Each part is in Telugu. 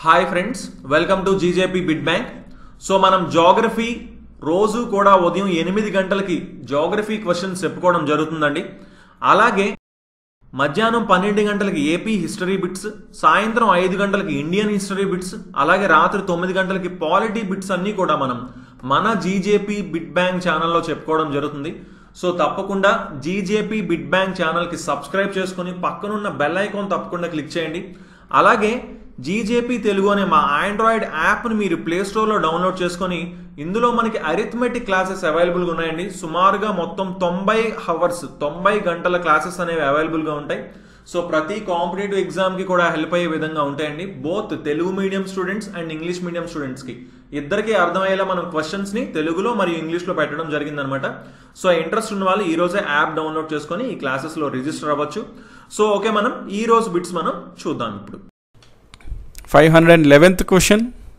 hi friends welcome to GJP bit bank so మనం జోగ్రఫీ రోజు కూడా ఉదయం ఎనిమిది గంటలకి జోగ్రఫీ క్వశ్చన్స్ చెప్పుకోవడం జరుగుతుందండి అలాగే మధ్యాహ్నం పన్నెండు గంటలకి ఏపీ హిస్టరీ బిట్స్ సాయంత్రం ఐదు గంటలకి ఇండియన్ హిస్టరీ బిట్స్ అలాగే రాత్రి తొమ్మిది గంటలకి పాలిటీ బిట్స్ అన్నీ కూడా మనం మన జీజేపీ బిట్ బ్యాంక్ ఛానల్లో చెప్పుకోవడం జరుగుతుంది సో తప్పకుండా జీజేపీ బిట్ బ్యాంక్ ఛానల్కి సబ్స్క్రైబ్ చేసుకొని పక్కనున్న బెల్ ఐకాన్ తప్పకుండా క్లిక్ చేయండి అలాగే జీజేపీ తెలుగు అనే మా ఆండ్రాయిడ్ యాప్ని మీరు ప్లే స్టోర్లో డౌన్లోడ్ చేసుకొని ఇందులో మనకి అరిథమెటిక్ క్లాసెస్ అవైలబుల్గా ఉన్నాయండి సుమారుగా మొత్తం తొంభై హవర్స్ తొంభై గంటల క్లాసెస్ అనేవి అవైలబుల్గా ఉంటాయి సో ప్రతి కాంపిటేటివ్ ఎగ్జామ్కి కూడా హెల్ప్ అయ్యే విధంగా ఉంటాయండి both Telugu medium students and English medium స్టూడెంట్స్కి ఇద్దరికి అర్థమయ్యేలా మనం క్వశ్చన్స్ని తెలుగులో మరియు ఇంగ్లీష్లో పెట్టడం జరిగిందనమాట సో ఇంట్రెస్ట్ ఉన్న వాళ్ళు ఈ రోజే యాప్ డౌన్లోడ్ చేసుకొని ఈ క్లాసెస్లో రిజిస్టర్ అవ్వచ్చు సో ఓకే మనం ఈ రోజు బిట్స్ మనం చూద్దాం ఇప్పుడు five hundred and eleventh question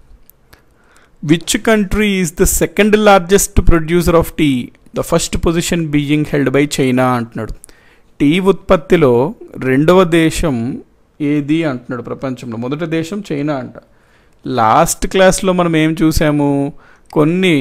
which country is the second largest producer of tea the first position being held by China అంటున్నాడు టీ ఉత్పత్తిలో రెండవ దేశం ఏది అంటున్నాడు ప్రపంచంలో మొదటి దేశం చైనా అంట లాస్ట్ క్లాస్లో మనం ఏం చూసాము కొన్ని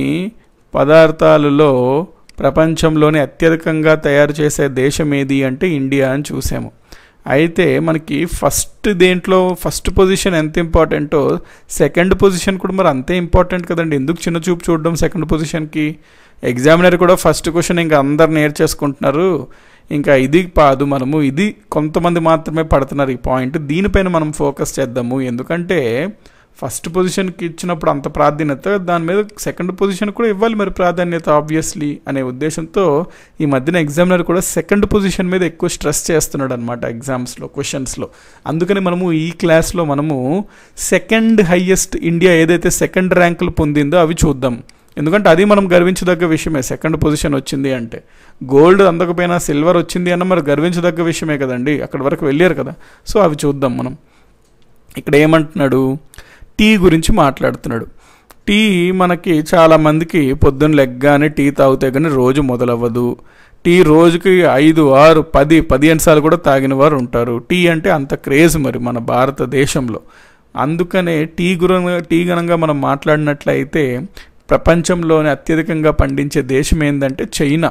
పదార్థాలలో ప్రపంచంలోనే అత్యధికంగా తయారు చేసే దేశం ఏది అంటే ఇండియా అని చూసాము అయితే మనకి ఫస్ట్ దేంట్లో ఫస్ట్ పొజిషన్ ఎంత ఇంపార్టెంటో సెకండ్ పొజిషన్ కూడా మరి అంతే ఇంపార్టెంట్ కదండి ఎందుకు చిన్న చూపు చూడడం సెకండ్ పొజిషన్కి ఎగ్జామినర్ కూడా ఫస్ట్ క్వశ్చన్ ఇంకా అందరు నేర్చేసుకుంటున్నారు ఇంకా ఇది కాదు మనము ఇది కొంతమంది మాత్రమే పడుతున్నారు ఈ పాయింట్ దీనిపైన మనం ఫోకస్ చేద్దాము ఎందుకంటే ఫస్ట్ పొజిషన్కి ఇచ్చినప్పుడు అంత ప్రాధాన్యత దాని మీద సెకండ్ పొజిషన్ కూడా ఇవ్వాలి మరి ప్రాధాన్యత ఆబ్వియస్లీ అనే ఉద్దేశంతో ఈ మధ్యన ఎగ్జామినర్ కూడా సెకండ్ పొజిషన్ మీద ఎక్కువ స్ట్రెస్ చేస్తున్నాడు అనమాట ఎగ్జామ్స్లో క్వశ్చన్స్లో అందుకని మనము ఈ క్లాస్లో మనము సెకండ్ హయ్యెస్ట్ ఇండియా ఏదైతే సెకండ్ ర్యాంకులు పొందిందో అవి చూద్దాం ఎందుకంటే అది మనం గర్వించదగ్గ విషయమే సెకండ్ పొజిషన్ వచ్చింది అంటే గోల్డ్ అందకపోయినా సిల్వర్ వచ్చింది అన్న మరి గర్వించదగ్గ విషయమే కదండి అక్కడి వరకు వెళ్ళారు కదా సో అవి చూద్దాం మనం ఇక్కడ ఏమంటున్నాడు టీ గురించి మాట్లాడుతున్నాడు టీ మనకి చాలామందికి పొద్దున్న లెగ్గానే టీ తాగితే కానీ రోజు మొదలవ్వదు టీ రోజుకి ఐదు ఆరు పది పదిహేను సార్లు కూడా తాగిన వారు ఉంటారు టీ అంటే అంత క్రేజ్ మరి మన భారతదేశంలో అందుకనే టీ గుర టీ గనంగా మనం మాట్లాడినట్లయితే ప్రపంచంలోనే అత్యధికంగా పండించే దేశం ఏంటంటే చైనా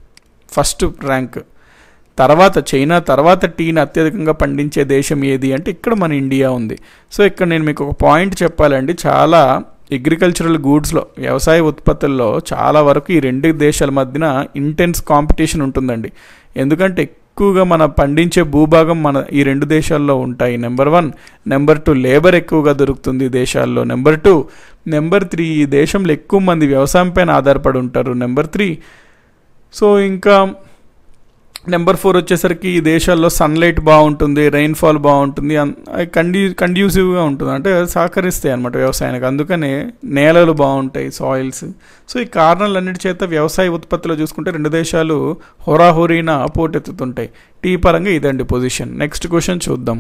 ఫస్ట్ ర్యాంక్ తర్వాత చైనా తర్వాత టీని అత్యధికంగా పండించే దేశం ఏది అంటే ఇక్కడ మన ఇండియా ఉంది సో ఇక్కడ నేను మీకు ఒక పాయింట్ చెప్పాలండి చాలా అగ్రికల్చరల్ గూడ్స్లో వ్యవసాయ ఉత్పత్తుల్లో చాలా వరకు ఈ రెండు దేశాల మధ్యన ఇంటెన్స్ కాంపిటీషన్ ఉంటుందండి ఎందుకంటే ఎక్కువగా మన పండించే భూభాగం మన ఈ రెండు దేశాల్లో ఉంటాయి number one number two labour ఎక్కువగా దొరుకుతుంది ఈ దేశాల్లో నెంబర్ టూ నెంబర్ త్రీ ఈ దేశంలో ఎక్కువ మంది వ్యవసాయం పైన ఆధారపడి ఉంటారు నెంబర్ త్రీ సో ఇంకా నెంబర్ ఫోర్ వచ్చేసరికి ఈ దేశాల్లో సన్లైట్ బాగుంటుంది రెయిన్ఫాల్ బాగుంటుంది కండ్యూ కండ్యూసివ్గా ఉంటుంది అంటే సహకరిస్తాయి అనమాట వ్యవసాయానికి అందుకనే నేలలు బాగుంటాయి సాయిల్స్ సో ఈ కారణాలన్నిటి చేత వ్యవసాయ ఉత్పత్తిలో చూసుకుంటే రెండు దేశాలు హోరాహోరీన పోటెత్తుతుంటాయి టీ పరంగా ఇదండి పొజిషన్ నెక్స్ట్ క్వశ్చన్ చూద్దాం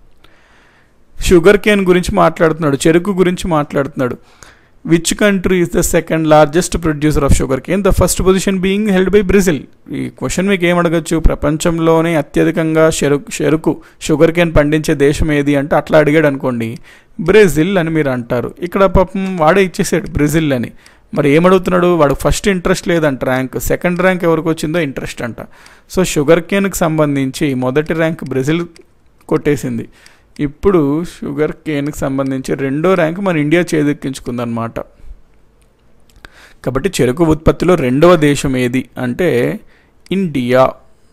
షుగర్ కేన్ గురించి మాట్లాడుతున్నాడు చెరుకు గురించి మాట్లాడుతున్నాడు which country is the second largest producer of sugarcane the first position being held by Brazil ఈ క్వశ్చన్ మీకు ఏం అడగచ్చు ప్రపంచంలోనే అత్యధికంగా చెరుకు చెరుకు షుగర్ కేన్ పండించే దేశం ఏది అంటే అట్లా అడిగాడు అనుకోండి బ్రెజిల్ అని మీరు అంటారు ఇక్కడ పాపం వాడే ఇచ్చేసాడు బ్రెజిల్ అని మరి ఏమడుగుతున్నాడు వాడు ఫస్ట్ ఇంట్రెస్ట్ లేదంట ర్యాంక్ సెకండ్ ర్యాంక్ ఎవరికి వచ్చిందో ఇంట్రెస్ట్ అంట సో షుగర్ కేన్కి సంబంధించి మొదటి ర్యాంక్ బ్రెజిల్ కొట్టేసింది ఇప్పుడు షుగర్ కేన్కి సంబంధించి రెండో ర్యాంక్ మన ఇండియా చేదెక్కించుకుందనమాట కాబట్టి చెరుకు ఉత్పత్తిలో రెండవ దేశం ఏది అంటే India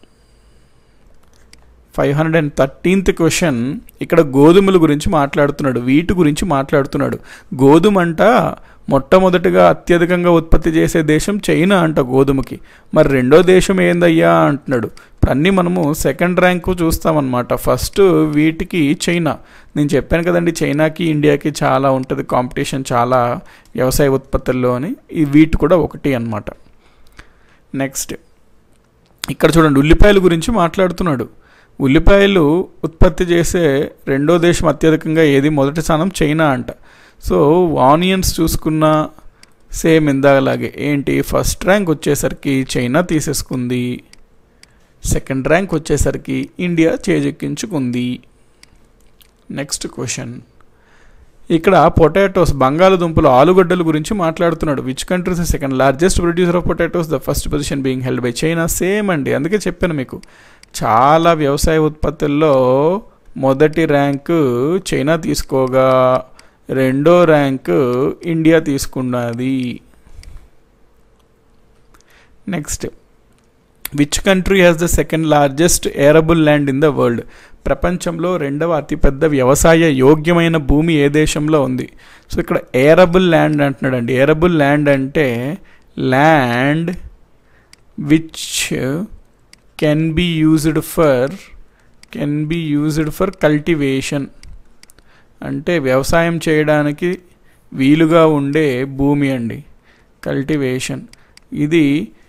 five hundred and thirteenth question ఇక్కడ గోధుమల గురించి మాట్లాడుతున్నాడు వీటి గురించి మాట్లాడుతున్నాడు గోధుమ అంట మొట్టమొదటిగా అత్యధికంగా ఉత్పత్తి చేసే దేశం చైనా అంట గోధుమకి మరి రెండో దేశం ఏందయ్యా అంటున్నాడు ఇప్పుడు అన్నీ మనము సెకండ్ ర్యాంకు చూస్తామన్నమాట ఫస్ట్ వీటికి చైనా నేను చెప్పాను కదండి చైనాకి ఇండియాకి చాలా ఉంటుంది కాంపిటీషన్ చాలా వ్యవసాయ ఉత్పత్తుల్లో అని ఈ వీటి కూడా ఒకటి అనమాట నెక్స్ట్ ఇక్కడ చూడండి ఉల్లిపాయల గురించి మాట్లాడుతున్నాడు ఉల్లిపాయలు ఉత్పత్తి చేసే రెండో దేశం అత్యధికంగా ఏది మొదటి స్థానం చైనా అంట సో ఆనియన్స్ చూసుకున్న సేమ్ ఇందాకలాగే ఏంటి ఫస్ట్ ర్యాంక్ వచ్చేసరికి చైనా తీసేసుకుంది సెకండ్ ర్యాంక్ వచ్చేసరికి ఇండియా చేజెక్కించుకుంది నెక్స్ట్ క్వశ్చన్ ఇక్కడ పొటాటోస్ బంగాళదుంపలు ఆలుగడ్డల గురించి మాట్లాడుతున్నాడు which countries second largest producer of potatoes the first position being held by China same అండి అందుకే చెప్పాను మీకు చాలా వ్యవసాయ ఉత్పత్తుల్లో మొదటి ర్యాంకు చైనా తీసుకోగా రెండో ర్యాంకు ఇండియా తీసుకున్నది next which country has the second largest arable land in the world ప్రపంచంలో రెండవ అతిపెద్ద వ్యవసాయ యోగ్యమైన భూమి ఏ దేశంలో ఉంది సో ఇక్కడ ఏరబుల్ ల్యాండ్ అంటున్నాడండి ఏరబుల్ ల్యాండ్ అంటే land which can be used for can be used for cultivation అంటే వ్యవసాయం చేయడానికి వీలుగా ఉండే భూమి అండి కల్టివేషన్ ఇది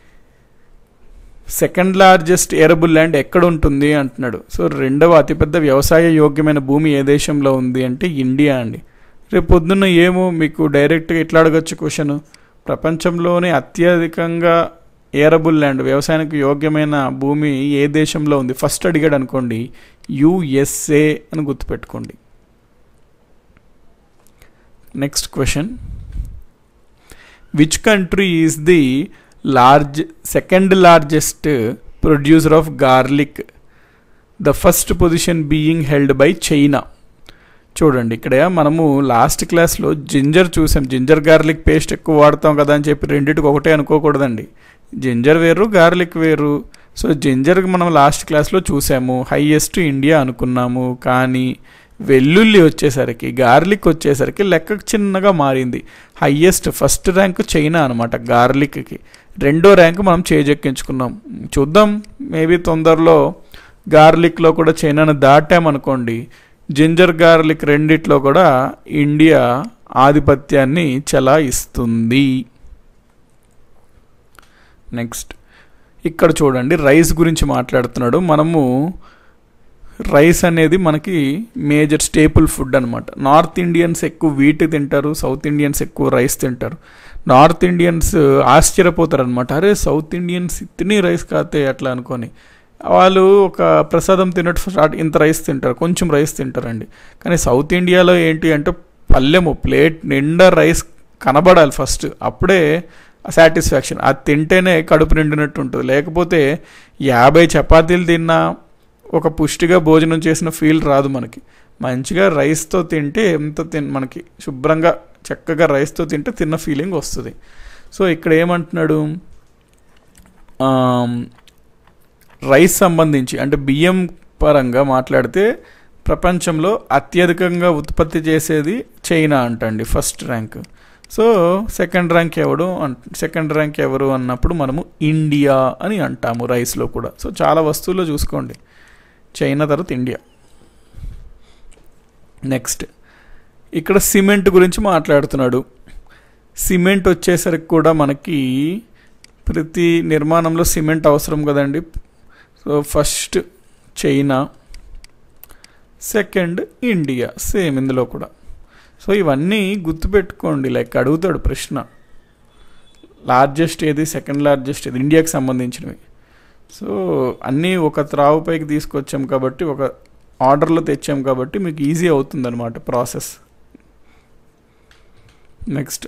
సెకండ్ లార్జెస్ట్ ఎరబుల్ ల్యాండ్ ఎక్కడ ఉంటుంది అంటున్నాడు సో రెండవ అతిపెద్ద వ్యవసాయ యోగ్యమైన భూమి ఏ దేశంలో ఉంది అంటే ఇండియా అండి రేపు పొద్దున్న ఏమో మీకు డైరెక్ట్గా ఇట్లా అడగచ్చు క్వశ్చన్ ప్రపంచంలోనే అత్యధికంగా ఏరబుల్ ల్యాండ్ వ్యవసాయానికి యోగ్యమైన భూమి ఏ దేశంలో ఉంది ఫస్ట్ అడిగాడు అనుకోండి యుఎస్ఏ అని గుర్తుపెట్టుకోండి next question which country is the large second largest producer of garlic the first position being held by China చూడండి ఇక్కడ మనము లాస్ట్ క్లాస్లో జింజర్ చూసాం జింజర్ గార్లిక్ పేస్ట్ ఎక్కువ వాడతాం కదా అని చెప్పి రెండింటికి ఒకటే అనుకోకూడదండి జింజర్ వేరు గార్లిక్ వేరు సో జింజర్ మనం లాస్ట్ క్లాస్లో చూసాము హైయెస్ట్ ఇండియా అనుకున్నాము కానీ వెల్లుల్లి వచ్చేసరికి గార్లిక్ వచ్చేసరికి లెక్క చిన్నగా మారింది హయ్యెస్ట్ ఫస్ట్ ర్యాంక్ చైనా అనమాట గార్లిక్కి రెండో ర్యాంక్ మనం చేజెక్కించుకున్నాం చూద్దాం మేబీ తొందరలో గార్లిక్లో కూడా చైనాను దాటామనుకోండి జింజర్ గార్లిక్ రెండిట్లో కూడా ఇండియా ఆధిపత్యాన్ని చెలాయిస్తుంది నెక్స్ట్ ఇక్కడ చూడండి రైస్ గురించి మాట్లాడుతున్నాడు మనము రైస్ అనేది మనకి మేజర్ స్టేపుల్ ఫుడ్ అనమాట నార్త్ ఇండియన్స్ ఎక్కువ వీట్ తింటారు సౌత్ ఇండియన్స్ ఎక్కువ రైస్ తింటారు నార్త్ ఇండియన్స్ ఆశ్చర్యపోతారు అనమాట అరే సౌత్ ఇండియన్స్ తిని రైస్ కాతే అట్లా అనుకొని వాళ్ళు ఒక ప్రసాదం తిన్నట్టు స్టార్ట్ ఇంత రైస్ తింటారు కొంచెం రైస్ తింటారండి కానీ సౌత్ ఇండియాలో ఏంటి అంటే పల్లెము ప్లేట్ నిండా రైస్ కనబడాలి ఫస్ట్ అప్పుడే సాటిస్ఫాక్షన్ అది తింటేనే కడుపు నిండినట్టు ఉంటుంది లేకపోతే యాభై చపాతీలు తిన్నా ఒక పుష్టిగా భోజనం చేసిన ఫీల్ రాదు మనకి మంచిగా రైస్తో తింటే ఎంత తిన్ మనకి శుభ్రంగా చక్కగా రైస్తో తింటే తిన్న ఫీలింగ్ వస్తుంది సో ఇక్కడ ఏమంటున్నాడు రైస్ సంబంధించి అంటే బియ్యం పరంగా మాట్లాడితే ప్రపంచంలో అత్యధికంగా ఉత్పత్తి చేసేది చైనా అంటండి first rank so second rank ఎవడు సెకండ్ ర్యాంక్ ఎవరు అన్నప్పుడు మనము ఇండియా అని అంటాము రైస్లో కూడా సో చాలా వస్తువుల్లో చూసుకోండి చైనా తర్వాత ఇండియా నెక్స్ట్ ఇక్కడ సిమెంట్ గురించి మాట్లాడుతున్నాడు సిమెంట్ వచ్చేసరికి కూడా మనకి ప్రతి నిర్మాణంలో సిమెంట్ అవసరం కదండి so first China second India same ఇందులో కూడా సో ఇవన్నీ గుర్తుపెట్టుకోండి లైక్ అడుగుతాడు ప్రశ్న లార్జెస్ట్ ఏది సెకండ్ లార్జెస్ట్ ఏది ఇండియాకి సంబంధించినవి సో అన్నీ ఒక త్రావు పైకి తీసుకొచ్చాం కాబట్టి ఒక ఆర్డర్లో తెచ్చాం కాబట్టి మీకు ఈజీ అవుతుంది అనమాట process next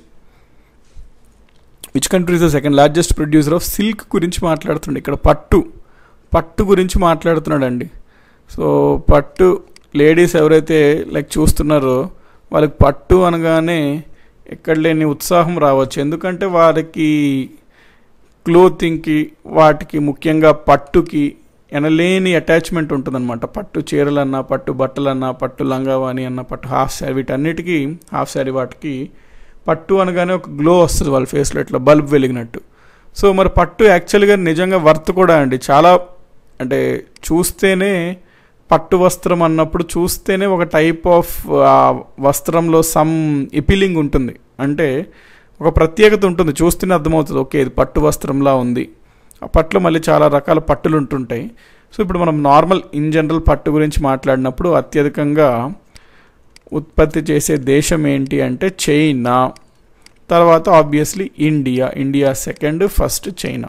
which country is the second largest producer of silk గురించి మాట్లాడుతున్నాడు ఇక్కడ పట్టు పట్టు గురించి మాట్లాడుతున్నాడండి సో పట్టు లేడీస్ ఎవరైతే లైక్ చూస్తున్నారో వాళ్ళకి పట్టు అనగానే ఎక్కడ లేని ఉత్సాహం రావచ్చు ఎందుకంటే వారికి క్లోతింగ్కి వాటికి ముఖ్యంగా పట్టుకి ఎనలేని అటాచ్మెంట్ ఉంటుందన్నమాట పట్టు చీరలన్నా పట్టు బట్టలన్నా పట్టు లంగావాణి అన్న పట్టు హాఫ్ శారీ వీటన్నిటికీ హాఫ్ శారీ వాటికి పట్టు అనగానే ఒక గ్లో వస్తుంది వాళ్ళ ఫేస్లో ఇట్లా బల్బ్ వెలిగినట్టు సో మరి పట్టు యాక్చువల్గా నిజంగా వర్త్ కూడా అండి చాలా అంటే చూస్తేనే పట్టు వస్త్రం అన్నప్పుడు చూస్తేనే ఒక టైప్ ఆఫ్ వస్త్రంలో సమ్ ఎపిలింగ్ ఉంటుంది అంటే ఒక ప్రత్యేకత ఉంటుంది చూస్తేనే అర్థమవుతుంది ఓకే ఇది పట్టు వస్త్రంలా ఉంది ఆ పట్టులో మళ్ళీ చాలా రకాల పట్టులు ఉంటుంటాయి సో ఇప్పుడు మనం నార్మల్ ఇన్ జనరల్ పట్టు గురించి మాట్లాడినప్పుడు అత్యధికంగా ఉత్పత్తి చేసే దేశం ఏంటి అంటే చైనా తర్వాత obviously India India second first China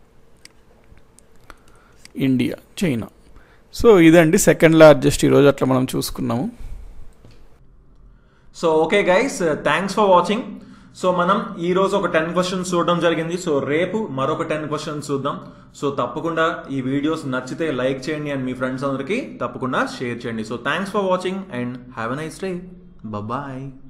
India China so ఇదండి సెకండ్ లార్జెస్ట్ ఈరోజు అట్లా మనం చూసుకున్నాము so okay guys thanks for watching so మనం ఈ రోజు ఒక టెన్ క్వశ్చన్స్ చూడడం జరిగింది సో రేపు మరొక టెన్ క్వశ్చన్స్ చూద్దాం సో తప్పకుండా ఈ వీడియోస్ నచ్చితే లైక్ చేయండి అండ్ మీ ఫ్రెండ్స్ అందరికీ తప్పకుండా షేర్ చేయండి so thanks for watching and have a nice day bye